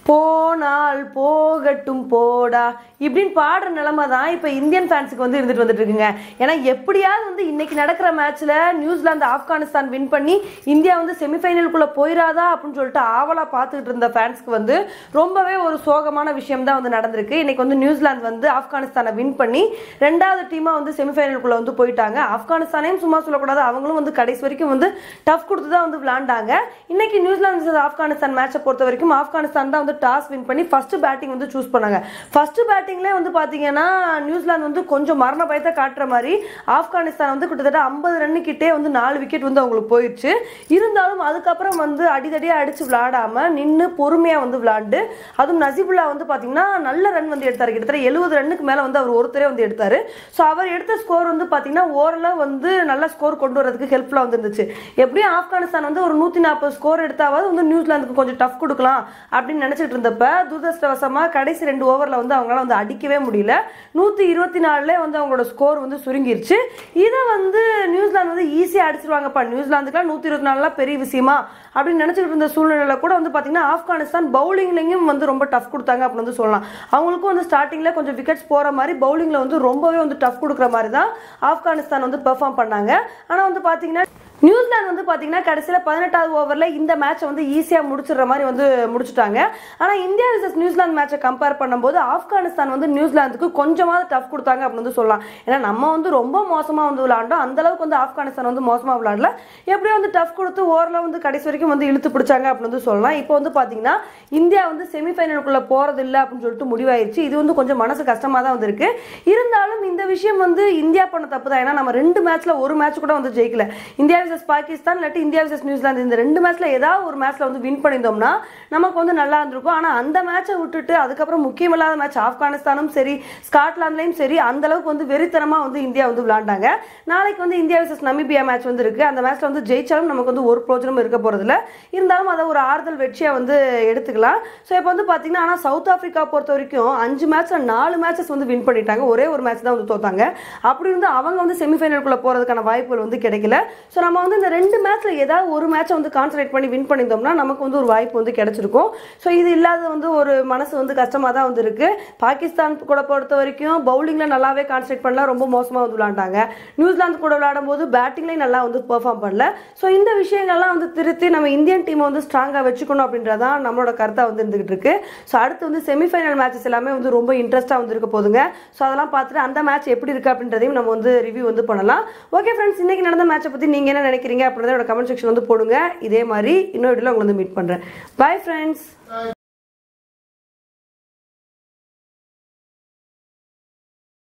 போனால் போகட்டும் போடா இப்படின்னு பாடுற நிலைமை தான் இப்போ இந்தியன் ஃபேன்ஸுக்கு வந்து இருந்துட்டு வந்துட்டு இருக்குங்க ஏன்னா எப்படியாவது வந்து இன்னைக்கு நடக்கிற மேட்ச்ல நியூசிலாந்து ஆப்கானிஸ்தான் வின் பண்ணி இந்தியா வந்து செமிஃபைனலுக்குள்ள போயிடாதா அப்படின்னு சொல்லிட்டு ஆவலா பார்த்துக்கிட்டு இருந்த ஃபேன்ஸ்க்கு வந்து ரொம்பவே ஒரு சோகமான விஷயம் தான் வந்து நடந்திருக்கு இன்னைக்கு வந்து நியூசிலாந்து வந்து ஆப்கானிஸ்தானை வின் பண்ணி ரெண்டாவது டீமா வந்து செமிஃபைனலுக்குள்ள வந்து போயிட்டாங்க ஆப்கானிஸ்தானையும் சும்மா சொல்லக்கூடாது அவங்களும் வந்து கடைசி வரைக்கும் வந்து டஃப் கொடுத்து தான் வந்து விளையாண்டாங்க இன்னைக்கு நியூசிலாந்து versus ஆப்கானிஸ்தான் மேட்சை பொறுத்த வரைக்கும் ஆப்கானிஸ்தான் தான் வந்து டாஸ் வின் பண்ணி ஃபர்ஸ்ட் பேட்டிங் வந்து சூஸ் பண்ணாங்க ஃபர்ஸ்ட் பேட்டிங்லேயே வந்து பார்த்தீங்கன்னா நியூசிலாந்து வந்து கொஞ்சம் மரண பயத்தை காட்டுற மாதிரி ஆப்கானிஸ்தான் வந்து கிட்டத்தட்ட ஐம்பது ரன்னு கிட்டே வந்து நாலு விக்கெட் வந்து அவங்களுக்கு போயிடுச்சு இருந்தாலும் அதுக்கப்புறம் வந்து அடிதடியாக அடிச்சு விளையாடாம நின்று பொறுமையாக வந்து விளையாண்டு அதுவும் நசிபுல்லா வந்து பார்த்தீங்கன்னா நல்ல ரன் வந்து எடுத்தார் கிட்டத்தட்ட எழுபது ரன்னுக்கு மேலே வந்து அவர் ஒருத்தரே வந்து எடுத்தார் ஸோ அவர் எடுத்த ஸ்கோர் வந்து பார்த்தீங்கன்னா ஓரளவு வந்து நல்ல ஸ்கோர் கொண்டு வரதுக்கு ஹெல்ப்ஃபுல்லாக வந்து இருந்துச்சு எப்படியும் ஆப்கானிஸ்தான் வந்து ஒரு நூற்றி நாற்பது ஸ்கோர் எடுத்தாவது வந்து நியூசிலாந்துக்கு கொஞ்சம் டஃப் கொடுக்கலாம் அப்படின்னு நினச்சிட்டு இருந்தப்ப துரதிருஷ்டவசமாக கடைசி ரெண்டு ஓவரில் வந்து அவங்களால வந்து அடிக்கவே முடியல நூற்றி இருபத்தி நாலுலே வந்து அவங்களோட ஸ்கோர் வந்து சுருங்கிருச்சு இதை வந்து நியூசிலாந்து வந்து ஈஸியாக அடிச்சிருவாங்கப்பா நியூசிலாந்துக்குலாம் நூற்றி இருபத்தி நாலுலாம் பெரிய விஷயமா அப்படின்னு நினச்சிக்கிட்டு இருந்த சூழ்நிலையில் கூட வந்து பார்த்தீங்கன்னா ஆப்கானிஸ்தான் பவுலிங்லையும் வந்து ரொம்ப டஃப் கொடுத்தாங்க அப்படின்னு வந்து சொல்லலாம் அவங்களுக்கும் வந்து ஸ்டார்டிங்கில் கொஞ்சம் விக்கெட்ஸ் போகிற மாதிரி பவுலிங்கில் வந்து ரொம்பவே வந்து டஃப் கொடுக்குற மாதிரி தான் ஆப்கானிஸ்தான் வந்து பெர்ஃபார்ம் பண்ணாங்க ஆனால் வந்து பார்த்தீங்கன்னா நியூசிலாந்து வந்து பார்த்தீங்கன்னா கடைசியில் பதினெட்டாவது ஓவரில் இந்த மேட்சை வந்து ஈஸியாக முடிச்சிடுற மாதிரி வந்து முடிச்சுட்டாங்க ஆனால் இந்தியா விசஸ் நியூசிலாந்து மேட்சை கம்பேர் பண்ணும்போது ஆப்கானிஸ்தான் வந்து நியூசிலாந்துக்கு கொஞ்சமாவது டஃப் கொடுத்தாங்க அப்படின்னு வந்து சொல்லலாம் ஏன்னா நம்ம வந்து ரொம்ப மோசமாக வந்து விளாண்டோம் அந்த அளவுக்கு வந்து ஆப்கானிஸ்தான் வந்து மோசமாக விளாடல எப்படியோ வந்து டஃப் கொடுத்து ஓரளவு வந்து கடைசி வரைக்கும் வந்து இழுத்து பிடிச்சாங்க அப்படின்னு வந்து சொல்லலாம் இப்போ வந்து பார்த்தீங்கன்னா இந்தியா வந்து செமிஃபைனலுக்குள்ளே போகிறது இல்லை அப்படின்னு சொல்லிட்டு முடிவாயிருச்சு இது வந்து கொஞ்சம் மனசு கஷ்டமாக தான் வந்து இருக்கு இருந்தாலும் இந்த விஷயம் வந்து இந்தியா பண்ண தப்பு தான் ஏன்னா நம்ம ரெண்டு மேட்ச்ல ஒரு மேட்ச் கூட வந்து ஜெயிக்கல இந்தியா விசஸ் பாகிஸ்தான் இல்லாட்டி இந்தியா விசஸ் நியூசிலாந்து இந்த ரெண்டு மேட்ச்ல ஏதாவது ஒரு மேட்ச்ல வந்து வின் பண்ணியிருந்தோம்னா நமக்கு வந்து நல்லா இருந்திருக்கும் ஆனால் அந்த மேட்சை விட்டுட்டு அதுக்கப்புறம் முக்கியமில்லாத மேட்ச் ஆப்கானிஸ்தானும் சரி ஸ்காட்லாந்துலையும் சரி அந்த அளவுக்கு வந்து வெறித்தனமா வந்து இந்தியா வந்து விளையாண்டாங்க நாளைக்கு வந்து இந்தியா விசஸ் நமீபியா மேட்ச் வந்து இருக்கு அந்த மேட்ச்ல வந்து ஜெயிச்சாலும் நமக்கு வந்து ஒரு பிரோஜனமும் இருக்க போறதில்ல இருந்தாலும் அதை ஒரு ஆறுதல் வெற்றியா வந்து எடுத்துக்கலாம் ஸோ இப்போ வந்து பார்த்தீங்கன்னா ஆனால் சவுத் ஆப்பிரிக்கா பொறுத்த வரைக்கும் அஞ்சு மேட்ச்ல நாலு மேட்சஸ் வந்து வின் பண்ணிட்டாங்க ஒரே ஒரு மேட்ச் தான் வந்து தோத்தாங்க அப்படி இருந்து அவங்க வந்து செமிஃபைனலுக்குள்ள போறதுக்கான வாய்ப்புகள் வந்து கிடைக்கல ஸோ நம்ம வந்து இந்த ரெண்டு மேட்ச்ல ஏதாவது ஒரு மேட்சை வந்து கான்சன்ட்ரேட் பண்ணி வின் பண்ணியிருந்தோம்னா நமக்கு வந்து ஒரு வாய்ப்பு வந்து கிடைச்சிருக்கும் ஸோ இது இல்லாத வந்து ஒரு மனசு வந்து கஷ்டமா தான் வந்து இருக்கு பாகிஸ்தான் கூட பொறுத்த வரைக்கும் பவுலிங்ல நல்லாவே கான்சன்ட்ரேட் பண்ணல ரொம்ப மோசமா வந்து விளையாண்டாங்க நியூசிலாந்து கூட விளையாடும் போது பேட்டிங்லையும் நல்லா வந்து பெர்ஃபார்ம் பண்ணல ஸோ இந்த விஷயங்கள்லாம் வந்து திருத்தி நம்ம இந்தியன் டீமை வந்து ஸ்ட்ராங்காக வச்சுக்கணும் அப்படின்றதான் நம்மளோட கருத்தாக வந்து இருந்துகிட்டு இருக்கு ஸோ அடுத்து வந்து செமிஃபைனல் மேட்சஸ் எல்லாமே வந்து ரொம்ப இன்ட்ரெஸ்ட்டாக வந்து இருக்க போதுங்க ஸோ அதெல்லாம் பார்த்துட்டு அந்த மேட்ச் எப்படி இருக்கு அப்படின்றதையும் நம்ம வந்து ரிவ்யூ வந்து பண்ணலாம் ஓகே ஃப்ரெண்ட்ஸ் இன்னைக்கு நடந்த மேட்சை பற்றி நீங்கள் என்ன நினைக்கிறீங்க அப்படின்றத கமெண்ட் செக்ஷன் வந்து போடுங்க இதே மாதிரி இன்னொரு வீடியோவில் உங்களை வந்து மீட் பண்ணுறேன் பை ஃப்ரெண்ட்ஸ்